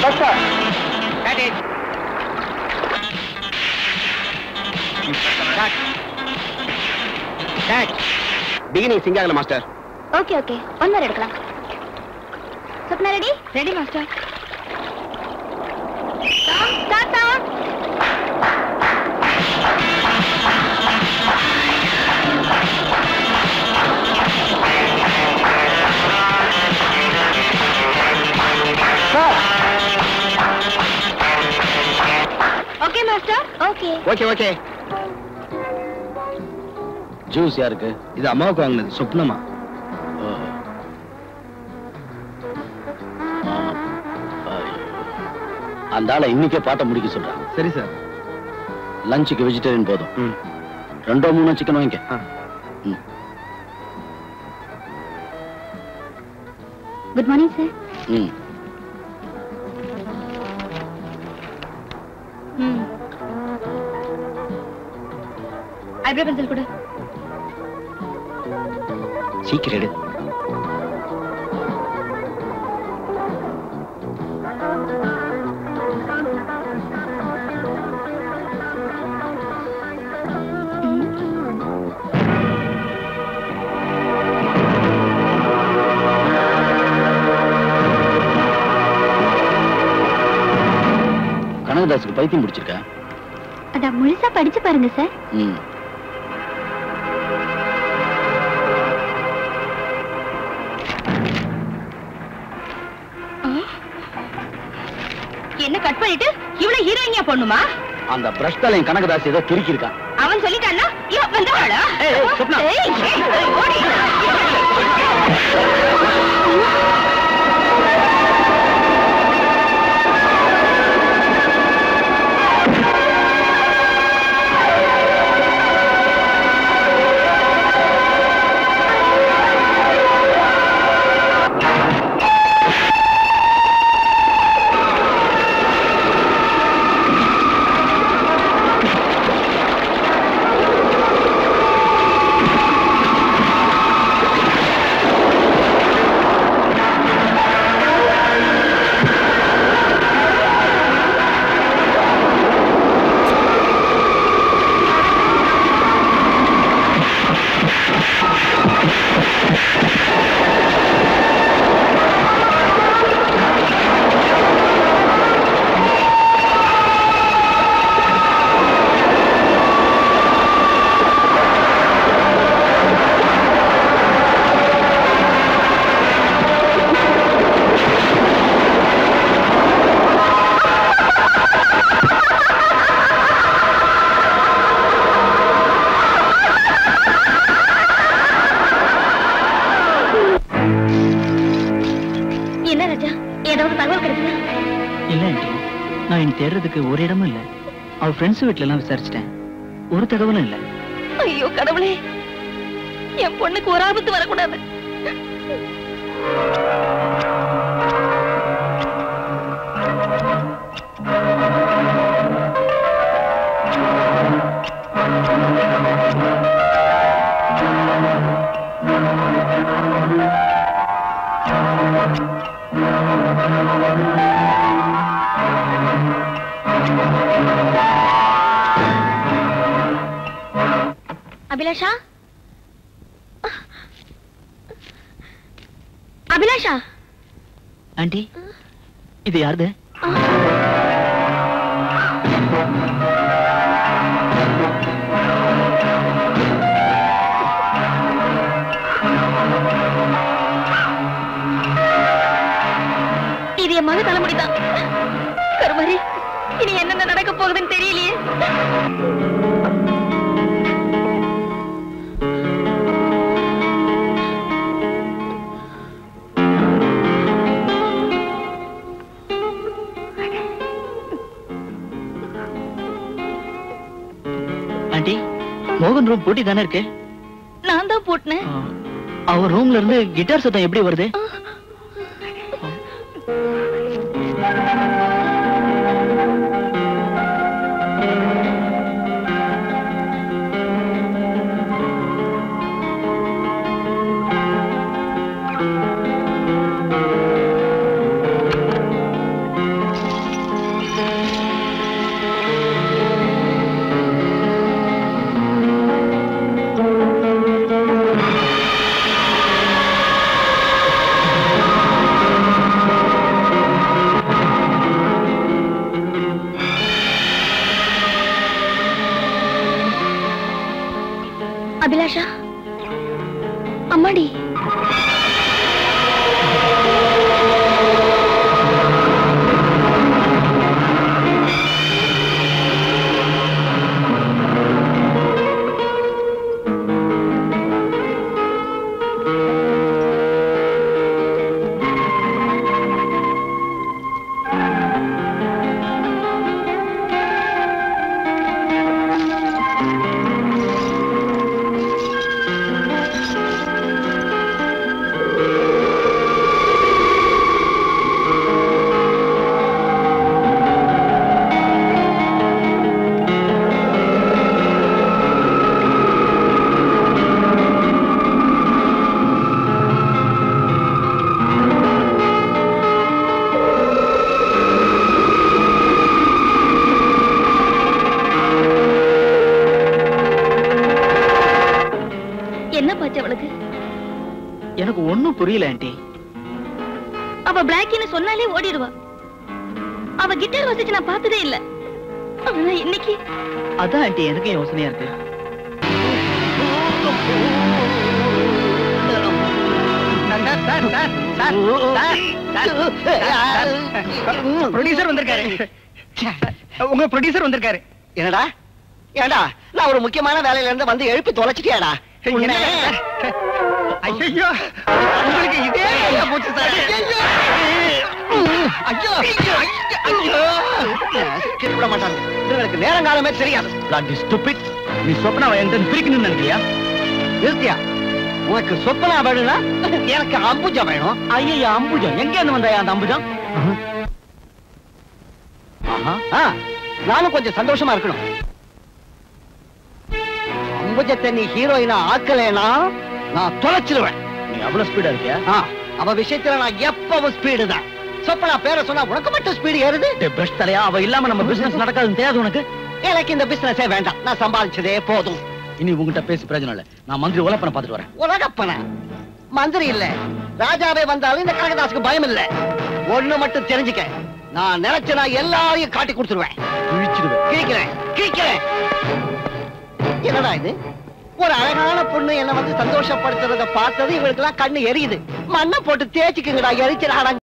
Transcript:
Yes sir beginning sync ஆகல master okay okay one more எடுக்கலாம் Swapna ready ready master start sir okay master okay okay okay juice யாருக்கு இது அம்மாவுக்கு வாங்கினது சொப்னமா அந்த ஆளை இன்னைக்கே பாட்டை முடிக்க சொல்றான் சரி சார் லஞ்சுக்கு வெஜிடேரியன் போதும் ம் ரெண்டோ மூணோ சிக்கன் வாங்கிக்க ஆ. ம். குட் மார்னிங் சார் ம் ம் ஐப்ரோ பென்சில் கொடு சீக்கிரம் எடு கனகதாஸுக்கு பைத்தியம் பிடிச்சிருக்கா அத முழுசா படிச்சு பாருங்க சார் ம் என்ன கட் பண்ணிட்டு இவ்வளவு ஹீரோயினியா பொண்ணுமா அந்த பிரஷ் தலையும் கனகதாஸ் ஏதோ கிறுக்கியிருக்கான் அவன் சொல்லிட்டான்னா இவ வந்தவாளா ஏய், ஏய், சொப்னா. ஏய், ஏய், ஏய், ஓடி. என்ன ராஜா ஏதாவது தகவல் கிடைச்சதா இல்ல ஆண்டி நான் இனி தேடுறதுக்கு ஒரு இடமும் இல்ல அவ ஃப்ரெண்ட்ஸ் வீட்ல எல்லாம் விசாரிச்சிட்டேன் ஒரு தகவலும் இல்ல ஐயோ கடவுளே என் பொண்ணுக்கு ஒரு ஆபத்து வரக்கூடாது அபிலாஷா அபிலாஷா ஆண்டி இது யாருது இது என் மக தலைமுடிதான் கருமாரி இனி என்னென்ன நடக்க போகுதுன்னு தெரியலையே ஆண்டி மோகன் ரூம் பூட்டி தானே இருக்கு நான் தான் போட்டினேன் ஆ, அவ ரூம்ல இருந்து கிட்டார் சத்தம் எப்படி வருது புரியல ஆண்டி அவ பிளாக்கின்னு சொன்னாலே ஓடிடுவா அவ கிட்டார் வாசிச்சு நான் பார்த்ததே இல்ல ஆனா இன்னைக்கு அதான் ஆண்டி எனக்கு யோசனையா இருக்கு ப்ரொடியூசர் வந்திருக்காரு உங்க ப்ரொடியூசர் வந்திருக்காரு என்னடா ஏடா நான் ஒரு முக்கியமான வேலையில இருந்து வந்து எழுப்பி தொலைச்சிட்டியாடா ஐயோ உங்களுக்கு இதே ஐயா போச்சு சார் ஐயோ ஐயோ விட மாட்டாங்க இவங்களுக்கு நேரங்காலமே தெரியாது Bloody stupid. நீ சொப்னாவை என்கிட்ட பிரிக்கணும்னு நினைக்கிறியா நிறுத்தியா உனக்கு சொப்பனா வேணும்னா எனக்கு அம்புஜா வேணும் ஐயா அம்புஜம் எங்க இருந்து வந்தாயா அந்த அம்புஜம் ஆஹா ஆ, நானும் கொஞ்சம் சந்தோஷமா இருக்கணும் அம்புஜத்தை நீ ஹீரோயினா ஆக்கலைனா நான் தொலைச்சிருவேன் நீ அவ்வளவு ஸ்பீடா இருக்கியா ஆ, அவ விஷயத்துல நான் எப்பவும் ஸ்பீடு தான் சொப்பனா பேரை சொன்னா உனக்கு மட்டும் ஸ்பீடு ஏறுது டேய் பிரஷ் தலையா அவ இல்லாம நம்ம பிசினஸ் நடக்காதுன்னு தெரியாது உனக்கு எனக்கு இந்த பிசினஸே வேண்டாம் நான் சம்பாதிச்சதே போதும் இனி உங்ககிட்ட பேசி பிரயோஜனம் இல்ல நான் மந்திரி உலப்பனை பார்த்துட்டு வரேன் உலகப்பன மந்திரி இல்ல ராஜாவே வந்தாலும் இந்த கனகதாசுக்கு பயம் இல்ல ஒண்ணு மட்டும் தெரிஞ்சுக்க நான் நினைச்ச நான் எல்லாரையும் காட்டி கொடுத்துருவேன் கிழிச்சிடுவேன் கிழிக்கிறேன் கிழிக்கிறேன் என்னடா இது ஒரு அழகான பொண்ணு என்ன வந்து சந்தோஷப்படுத்துறத பார்த்தது இவளுக்கு எல்லாம் கண்ணு எரியுது மண்ணை போட்டு தேய்ச்சிக்குங்கடா எரிச்சிடாடா